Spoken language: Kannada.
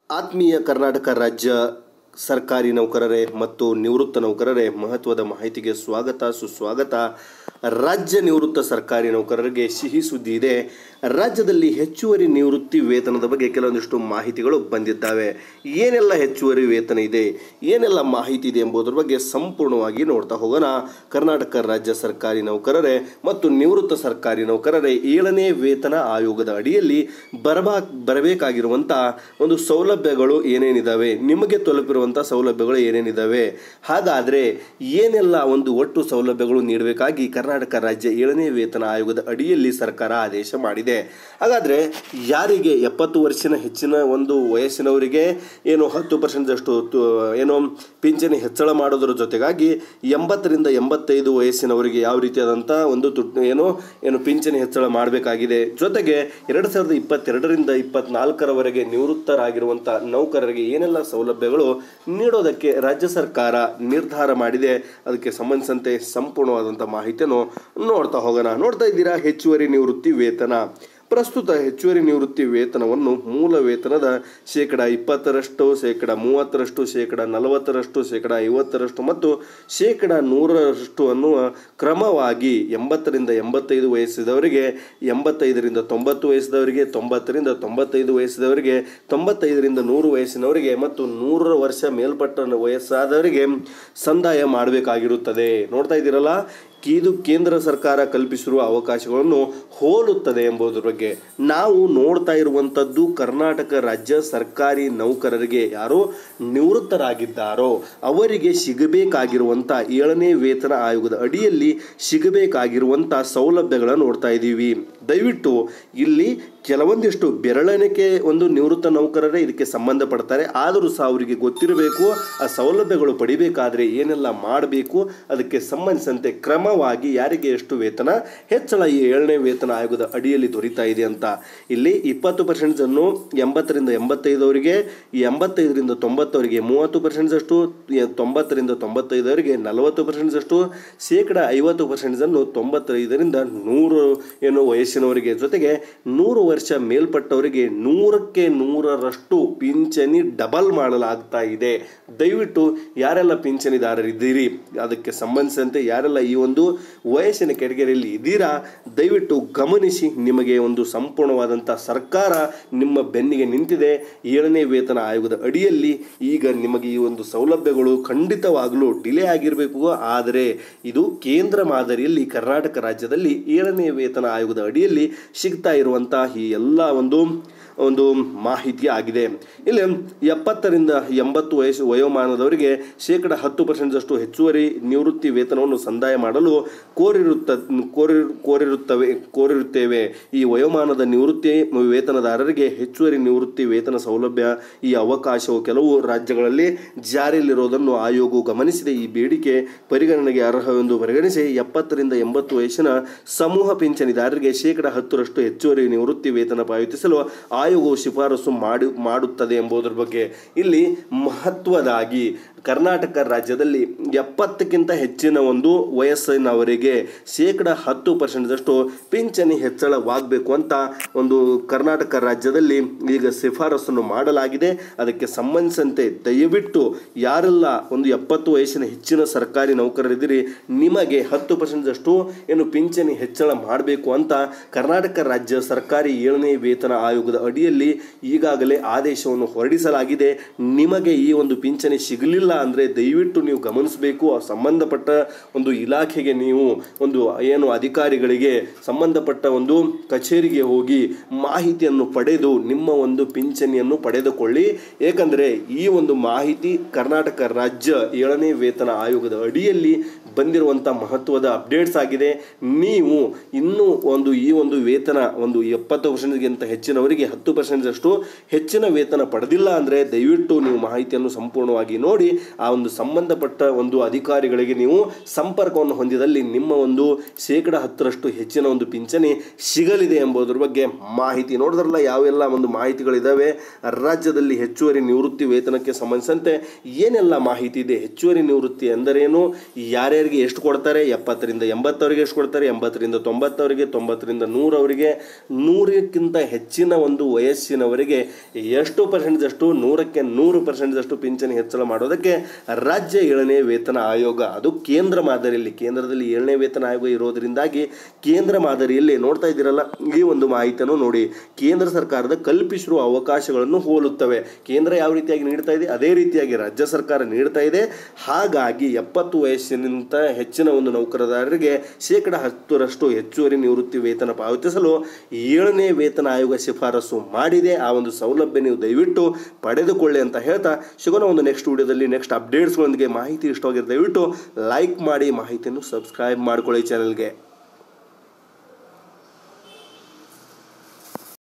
ಆತ್ಮೀಯ ಕರ್ನಾಟಕ ರಾಜ್ಯ ಸರ್ಕಾರಿ ನೌಕರರೇ ಮತ್ತು ನಿವೃತ್ತ ನೌಕರರೇ ಮಹತ್ವದ ಮಾಹಿತಿಗೆ ಸ್ವಾಗತ ಸುಸ್ವಾಗತ ರಾಜ್ಯ ನಿವೃತ್ತ ಸರ್ಕಾರಿ ನೌಕರರಿಗೆ ಸಿಹಿ ಸುದ್ದಿ ಇದೆ ರಾಜ್ಯದಲ್ಲಿ ಹೆಚ್ಚುವರಿ ನಿವೃತ್ತಿ ವೇತನದ ಬಗ್ಗೆ ಕೆಲವೊಂದಿಷ್ಟು ಮಾಹಿತಿಗಳು ಬಂದಿದ್ದಾವೆ ಏನೆಲ್ಲ ಹೆಚ್ಚುವರಿ ವೇತನ ಇದೆ ಏನೆಲ್ಲ ಮಾಹಿತಿ ಇದೆ ಎಂಬುದರ ಬಗ್ಗೆ ಸಂಪೂರ್ಣವಾಗಿ ನೋಡ್ತಾ ಹೋಗೋಣ ಕರ್ನಾಟಕ ರಾಜ್ಯ ಸರ್ಕಾರಿ ನೌಕರರೇ ಮತ್ತು ನಿವೃತ್ತ ಸರ್ಕಾರಿ ನೌಕರರೇ ಏಳನೇ ವೇತನ ಆಯೋಗದ ಅಡಿಯಲ್ಲಿ ಬರಬಾ ಬರಬೇಕಾಗಿರುವಂಥ ಒಂದು ಸೌಲಭ್ಯಗಳು ಏನೇನಿದ್ದಾವೆ ನಿಮಗೆ ತಲುಪಿರುವಂಥ ಸೌಲಭ್ಯಗಳು ಏನೇನಿದ್ದಾವೆ ಹಾಗಾದರೆ ಏನೆಲ್ಲ ಒಂದು ಒಟ್ಟು ಸೌಲಭ್ಯಗಳು ನೀಡಬೇಕಾಗಿ ಕರ್ನಾಟಕ ರಾಜ್ಯ ಏಳನೇ ವೇತನ ಆಯೋಗದ ಅಡಿಯಲ್ಲಿ ಸರ್ಕಾರ ಆದೇಶ ಮಾಡಿದೆ ಹಾಗಾದರೆ ಯಾರಿಗೆ ಎಪ್ಪತ್ತು ವರ್ಷನ ಹೆಚ್ಚಿನ ಒಂದು ವಯಸ್ಸಿನವರಿಗೆ ಏನು ಹತ್ತು ಪರ್ಸೆಂಟಷ್ಟು ಏನು ಪಿಂಚಣಿ ಹೆಚ್ಚಳ ಮಾಡೋದ್ರ ಜೊತೆಗಾಗಿ ಎಂಬತ್ತರಿಂದ ಎಂಬತ್ತೈದು ವಯಸ್ಸಿನವರಿಗೆ ಯಾವ ರೀತಿಯಾದಂಥ ಒಂದು ತುಟ್ಟು ಏನು ಏನು ಪಿಂಚಣಿ ಹೆಚ್ಚಳ ಮಾಡಬೇಕಾಗಿದೆ ಜೊತೆಗೆ ಎರಡು ಸಾವಿರದ ಇಪ್ಪತ್ತೆರಡರಿಂದ ಇಪ್ಪತ್ನಾಲ್ಕರವರೆಗೆ ನಿವೃತ್ತರಾಗಿರುವಂಥ ನೌಕರರಿಗೆ ಏನೆಲ್ಲ ಸೌಲಭ್ಯಗಳು ನೀಡೋದಕ್ಕೆ ರಾಜ್ಯ ಸರ್ಕಾರ ನಿರ್ಧಾರ ಮಾಡಿದೆ ಅದಕ್ಕೆ ಸಂಬಂಧಿಸಿದಂತೆ ಸಂಪೂರ್ಣವಾದಂಥ ಮಾಹಿತಿಯನ್ನು ನೋಡ್ತಾ ಹೋಗೋಣ ನೋಡ್ತಾ ಇದ್ದೀರಾ ಹೆಚ್ಚುವರಿ ನಿವೃತ್ತಿ ವೇತನ ಪ್ರಸ್ತುತ ಹೆಚ್ಚುವರಿ ನಿವೃತ್ತಿ ವೇತನವನ್ನು ಮೂಲ ವೇತನದ ಶೇಕಡ ಇಪ್ಪತ್ತರಷ್ಟು ಶೇಕಡ ಮೂವತ್ತರಷ್ಟು ಶೇಕಡ ನಲವತ್ತರಷ್ಟು ಶೇಕಡ ಐವತ್ತರಷ್ಟು ಮತ್ತು ಶೇಕಡ ನೂರರಷ್ಟು ಅನ್ನುವ ಕ್ರಮವಾಗಿ ಎಂಬತ್ತರಿಂದ ಎಂಬತ್ತೈದು ವಯಸ್ಸಿದವರಿಗೆ ಎಂಬತ್ತೈದರಿಂದ ತೊಂಬತ್ತು ವಯಸ್ಸಿದವರಿಗೆ ತೊಂಬತ್ತರಿಂದ ತೊಂಬತ್ತೈದು ವಯಸ್ಸಿದವರಿಗೆ ತೊಂಬತ್ತೈದರಿಂದ ನೂರು ವಯಸ್ಸಿನವರಿಗೆ ಮತ್ತು ನೂರರ ವರ್ಷ ಮೇಲ್ಪಟ್ಟ ವಯಸ್ಸಾದವರಿಗೆ ಸಂದಾಯ ಮಾಡಬೇಕಾಗಿರುತ್ತದೆ ನೋಡ್ತಾ ಇದ್ದೀರಲ್ಲ ಇದು ಕೇಂದ್ರ ಸರ್ಕಾರ ಕಲ್ಪಿಸಿರುವ ಅವಕಾಶಗಳನ್ನು ಹೋಲುತ್ತದೆ ಎಂಬುದರ ಬಗ್ಗೆ ನಾವು ನೋಡ್ತಾ ಇರುವಂಥದ್ದು ಕರ್ನಾಟಕ ರಾಜ್ಯ ಸರ್ಕಾರಿ ನೌಕರರಿಗೆ ಯಾರು ನಿವೃತ್ತರಾಗಿದ್ದಾರೋ ಅವರಿಗೆ ಸಿಗಬೇಕಾಗಿರುವಂಥ ಏಳನೇ ವೇತನ ಆಯೋಗದ ಅಡಿಯಲ್ಲಿ ಸಿಗಬೇಕಾಗಿರುವಂಥ ಸೌಲಭ್ಯಗಳನ್ನು ನೋಡ್ತಾ ಇದ್ದೀವಿ ದಯವಿಟ್ಟು ಇಲ್ಲಿ ಕೆಲವೊಂದಿಷ್ಟು ಬೆರಳೆಣಿಕೆ ಒಂದು ನಿವೃತ್ತ ನೌಕರರೇ ಇದಕ್ಕೆ ಸಂಬಂಧಪಡ್ತಾರೆ ಆದರೂ ಸಹ ಅವರಿಗೆ ಗೊತ್ತಿರಬೇಕು ಆ ಸೌಲಭ್ಯಗಳು ಪಡಿಬೇಕಾದ್ರೆ ಏನೆಲ್ಲ ಮಾಡಬೇಕು ಅದಕ್ಕೆ ಸಂಬಂಧಿಸಿದಂತೆ ಕ್ರಮವಾಗಿ ಯಾರಿಗೆ ಎಷ್ಟು ವೇತನ ಹೆಚ್ಚಳ ಈ ಏಳನೇ ವೇತನ ಆಯೋಗದ ಅಡಿಯಲ್ಲಿ ದೊರೀತಾ ಇದೆ ಅಂತ ಇಲ್ಲಿ ಇಪ್ಪತ್ತು ಪರ್ಸೆಂಟ್ ಅನ್ನು ಎಂಬತ್ತರಿಂದ ಎಂಬತ್ತೈದವರಿಗೆ ಎಂಬತ್ತೈದರಿಂದ ತೊಂಬತ್ತವರಿಗೆ ಮೂವತ್ತು ಪರ್ಸೆಂಟ್ಸಷ್ಟು ತೊಂಬತ್ತರಿಂದ ತೊಂಬತ್ತೈದವರಿಗೆ ನಲವತ್ತು ಪರ್ಸೆಂಟ್ಸಷ್ಟು ಶೇಕಡ ಐವತ್ತು ಪರ್ಸೆಂಟ್ಸನ್ನು ತೊಂಬತ್ತೈದರಿಂದ ನೂರು ಏನು ವಯಸ್ಸಿನವರಿಗೆ ಜೊತೆಗೆ ನೂರು ವರ್ಷ ಮೇಲ್ಪಟ್ಟವರಿಗೆ ನೂರಕ್ಕೆ ನೂರರಷ್ಟು ಪಿಂಚಣಿ ಡಬಲ್ ಮಾಡಲಾಗ್ತಾ ಇದೆ ದಯವಿಟ್ಟು ಯಾರೆಲ್ಲ ಪಿಂಚಣಿದಾರರಿದ್ದೀರಿ ಅದಕ್ಕೆ ಸಂಬಂಧಿಸಿದಂತೆ ಯಾರೆಲ್ಲ ಈ ಒಂದು ವಯಸ್ಸಿನ ಕೆಟಗರಿಯಲ್ಲಿ ಇದ್ದೀರಾ ದಯವಿಟ್ಟು ಗಮನಿಸಿ ನಿಮಗೆ ಒಂದು ಸಂಪೂರ್ಣವಾದಂಥ ಸರ್ಕಾರ ನಿಮ್ಮ ಬೆನ್ನಿಗೆ ನಿಂತಿದೆ ಏಳನೇ ವೇತನ ಆಯೋಗದ ಅಡಿಯಲ್ಲಿ ಈಗ ನಿಮಗೆ ಈ ಒಂದು ಸೌಲಭ್ಯಗಳು ಖಂಡಿತವಾಗಲೂ ಡಿಲೇ ಆಗಿರಬೇಕು ಆದರೆ ಇದು ಕೇಂದ್ರ ಮಾದರಿಯಲ್ಲಿ ಕರ್ನಾಟಕ ರಾಜ್ಯದಲ್ಲಿ ಏಳನೇ ವೇತನ ಆಯೋಗದ ಅಡಿಯಲ್ಲಿ ಸಿಗ್ತಾ ಇರುವಂಥ ಈ ಎಲ್ಲ ಒಂದು ಒಂದು ಮಾಹಿತಿ ಆಗಿದೆ ಇಲ್ಲಿ ಎಪ್ಪತ್ತರಿಂದ ಎಂಬತ್ತು ವಯಸ್ಸು ವಯೋಮಾನದವರಿಗೆ ಶೇಕಡ ಹತ್ತು ಪರ್ಸೆಂಟ್ದಷ್ಟು ಹೆಚ್ಚುವರಿ ನಿವೃತ್ತಿ ವೇತನವನ್ನು ಸಂದಾಯ ಮಾಡಲು ಕೋರಿರುತ್ತ ಕೋರಿ ಕೋರಿರುತ್ತವೆ ಕೋರಿರುತ್ತೇವೆ ಈ ವಯೋಮಾನದ ನಿವೃತ್ತಿ ವೇತನದಾರರಿಗೆ ಹೆಚ್ಚುವರಿ ನಿವೃತ್ತಿ ವೇತನ ಸೌಲಭ್ಯ ಈ ಅವಕಾಶವು ಕೆಲವು ರಾಜ್ಯಗಳಲ್ಲಿ ಜಾರಿಯಲ್ಲಿರೋದನ್ನು ಆಯೋಗವು ಗಮನಿಸಿದೆ ಈ ಬೇಡಿಕೆ ಪರಿಗಣನೆಗೆ ಅರ್ಹವೆಂದು ಪರಿಗಣಿಸಿ ಎಪ್ಪತ್ತರಿಂದ ಎಂಬತ್ತು ವಯಸ್ಸಿನ ಸಮೂಹ ಪಿಂಚಣಿದಾರರಿಗೆ ಶೇಕಡ ಹತ್ತರಷ್ಟು ಹೆಚ್ಚುವರಿ ನಿವೃತ್ತಿ ವೇತನ ಪಾವತಿಸಲು ಆಯೋಗವು ಶಿಫಾರಸು ಮಾಡಿ ಮಾಡುತ್ತದೆ ಎಂಬುದರ ಬಗ್ಗೆ ಇಲ್ಲಿ ಮಹತ್ವದಾಗಿ ಕರ್ನಾಟಕ ರಾಜ್ಯದಲ್ಲಿ ಎಪ್ಪತ್ತಕ್ಕಿಂತ ಹೆಚ್ಚಿನ ಒಂದು ವಯಸ್ಸಿನವರಿಗೆ ಶೇಕಡ ಹತ್ತು ಪರ್ಸೆಂಟ್ದಷ್ಟು ಪಿಂಚಣಿ ಹೆಚ್ಚಳವಾಗಬೇಕು ಅಂತ ಒಂದು ಕರ್ನಾಟಕ ರಾಜ್ಯದಲ್ಲಿ ಈಗ ಶಿಫಾರಸನ್ನು ಮಾಡಲಾಗಿದೆ ಅದಕ್ಕೆ ಸಂಬಂಧಿಸಿದಂತೆ ದಯವಿಟ್ಟು ಯಾರೆಲ್ಲ ಒಂದು ಎಪ್ಪತ್ತು ವಯಸ್ಸಿನ ಹೆಚ್ಚಿನ ಸರ್ಕಾರಿ ನೌಕರರಿದ್ದೀರಿ ನಿಮಗೆ ಹತ್ತು ಪರ್ಸೆಂಟ್ದಷ್ಟು ಏನು ಪಿಂಚಣಿ ಹೆಚ್ಚಳ ಮಾಡಬೇಕು ಅಂತ ಕರ್ನಾಟಕ ರಾಜ್ಯ ಸರ್ಕಾರಿ ಏಳನೇ ವೇತನ ಆಯೋಗದ ಅಡಿಯಲ್ಲಿ ಈಗಾಗಲೇ ಆದೇಶವನ್ನು ಹೊರಡಿಸಲಾಗಿದೆ ನಿಮಗೆ ಈ ಒಂದು ಪಿಂಚಣಿ ಸಿಗಲಿಲ್ಲ ಅಂದರೆ ದಯವಿಟ್ಟು ನೀವು ಗಮನಿಸಬೇಕು ಆ ಸಂಬಂಧಪಟ್ಟ ಒಂದು ಇಲಾಖೆಗೆ ನೀವು ಒಂದು ಏನು ಅಧಿಕಾರಿಗಳಿಗೆ ಸಂಬಂಧಪಟ್ಟ ಒಂದು ಕಚೇರಿಗೆ ಹೋಗಿ ಮಾಹಿತಿಯನ್ನು ಪಡೆದು ನಿಮ್ಮ ಒಂದು ಪಿಂಚಣಿಯನ್ನು ಪಡೆದುಕೊಳ್ಳಿ ಏಕೆಂದರೆ ಈ ಒಂದು ಮಾಹಿತಿ ಕರ್ನಾಟಕ ರಾಜ್ಯ ಏಳನೇ ವೇತನ ಆಯೋಗದ ಅಡಿಯಲ್ಲಿ ಬಂದಿರುವಂಥ ಮಹತ್ವದ ಅಪ್ಡೇಟ್ಸ್ ಆಗಿದೆ ನೀವು ಇನ್ನೂ ಒಂದು ಈ ಒಂದು ವೇತನ ಒಂದು ಎಪ್ಪತ್ತು ಪರ್ಸೆಂಟ್ಗಿಂತ ಹೆಚ್ಚಿನವರಿಗೆ ಹತ್ತು ಪರ್ಸೆಂಟ್ದಷ್ಟು ಹೆಚ್ಚಿನ ವೇತನ ಪಡೆದಿಲ್ಲ ಅಂದರೆ ದಯವಿಟ್ಟು ನೀವು ಮಾಹಿತಿಯನ್ನು ಸಂಪೂರ್ಣವಾಗಿ ನೋಡಿ ಆ ಒಂದು ಸಂಬಂಧಪಟ್ಟ ಒಂದು ಅಧಿಕಾರಿಗಳಿಗೆ ನೀವು ಸಂಪರ್ಕವನ್ನು ಹೊಂದಿದಲ್ಲಿ ನಿಮ್ಮ ಒಂದು ಶೇಕಡ ಹತ್ತರಷ್ಟು ಹೆಚ್ಚಿನ ಒಂದು ಪಿಂಚಣಿ ಸಿಗಲಿದೆ ಎಂಬುದರ ಬಗ್ಗೆ ಮಾಹಿತಿ ನೋಡಿದ್ರಲ್ಲ ಯಾವೆಲ್ಲ ಒಂದು ಮಾಹಿತಿಗಳಿದ್ದಾವೆ ರಾಜ್ಯದಲ್ಲಿ ಹೆಚ್ಚುವರಿ ನಿವೃತ್ತಿ ವೇತನಕ್ಕೆ ಸಂಬಂಧಿಸಿದಂತೆ ಏನೆಲ್ಲ ಮಾಹಿತಿ ಇದೆ ಹೆಚ್ಚುವರಿ ನಿವೃತ್ತಿ ಎಂದರೇನು ಯಾರ್ಯಾರಿಗೆ ಅರವತ್ತವರಿಗೆ ಎಷ್ಟು ಕೊಡ್ತಾರೆ ಎಪ್ಪತ್ತರಿಂದ ಎಂಬತ್ತವರಿಗೆ ಎಷ್ಟು ಕೊಡ್ತಾರೆ ಎಂಬತ್ತರಿಂದ ತೊಂಬತ್ತವರಿಗೆ ತೊಂಬತ್ತರಿಂದ ನೂರವರಿಗೆ ನೂರಕ್ಕಿಂತ ಹೆಚ್ಚಿನ ಒಂದು ವಯಸ್ಸಿನವರಿಗೆ ಎಷ್ಟು ಪರ್ಸೆಂಟ್ದಷ್ಟು ನೂರಕ್ಕೆ ನೂರು ಪರ್ಸೆಂಟ್ದಷ್ಟು ಪಿಂಚಣಿ ಹೆಚ್ಚಳ ಮಾಡೋದಕ್ಕೆ ರಾಜ್ಯ ಏಳನೇ ವೇತನ ಆಯೋಗ ಅದು ಕೇಂದ್ರ ಮಾದರಿಯಲ್ಲಿ ಕೇಂದ್ರದಲ್ಲಿ ಏಳನೇ ವೇತನ ಆಯೋಗ ಇರೋದರಿಂದಾಗಿ ಕೇಂದ್ರ ಮಾದರಿಯಲ್ಲಿ ನೋಡ್ತಾ ಇದ್ದೀರಲ್ಲ ಈ ಒಂದು ಮಾಹಿತಿಯನ್ನು ನೋಡಿ ಕೇಂದ್ರ ಸರ್ಕಾರದ ಕಲ್ಪಿಸಿರುವ ಅವಕಾಶಗಳನ್ನು ಹೋಲುತ್ತವೆ ಕೇಂದ್ರ ಯಾವ ರೀತಿಯಾಗಿ ನೀಡ್ತಾ ಇದೆ ಅದೇ ರೀತಿಯಾಗಿ ರಾಜ್ಯ ಸರ್ಕಾರ ನೀಡ್ತಾ ಇದೆ ಹಾಗಾಗಿ ಎಪ್ಪತ್ತು ವಯಸ್ಸಿನಿಂದ ಹೆಚ್ಚಿನ ಒಂದು ನೌಕರದಾರರಿಗೆ ಶೇಕಡ ಹತ್ತರಷ್ಟು ಹೆಚ್ಚುವರಿ ನಿವೃತ್ತಿ ವೇತನ ಪಾವತಿಸಲು ಏಳನೇ ವೇತನ ಆಯೋಗ ಶಿಫಾರಸು ಮಾಡಿದೆ ಆ ಒಂದು ಸೌಲಭ್ಯ ನೀವು ದಯವಿಟ್ಟು ಪಡೆದುಕೊಳ್ಳಿ ಅಂತ ಹೇಳ್ತಾ ಸಿಗೋಣ ಒಂದು ನೆಕ್ಸ್ಟ್ ವಿಡಿಯೋದಲ್ಲಿ ನೆಕ್ಸ್ಟ್ ಅಪ್ಡೇಟ್ಸ್ಗಳೊಂದಿಗೆ ಮಾಹಿತಿ ಇಷ್ಟವಾಗಿರೋ ದಯವಿಟ್ಟು ಲೈಕ್ ಮಾಡಿ ಮಾಹಿತಿಯನ್ನು ಸಬ್ಸ್ಕ್ರೈಬ್ ಮಾಡ್ಕೊಳ್ಳಿ ಚಾನಲ್ಗೆ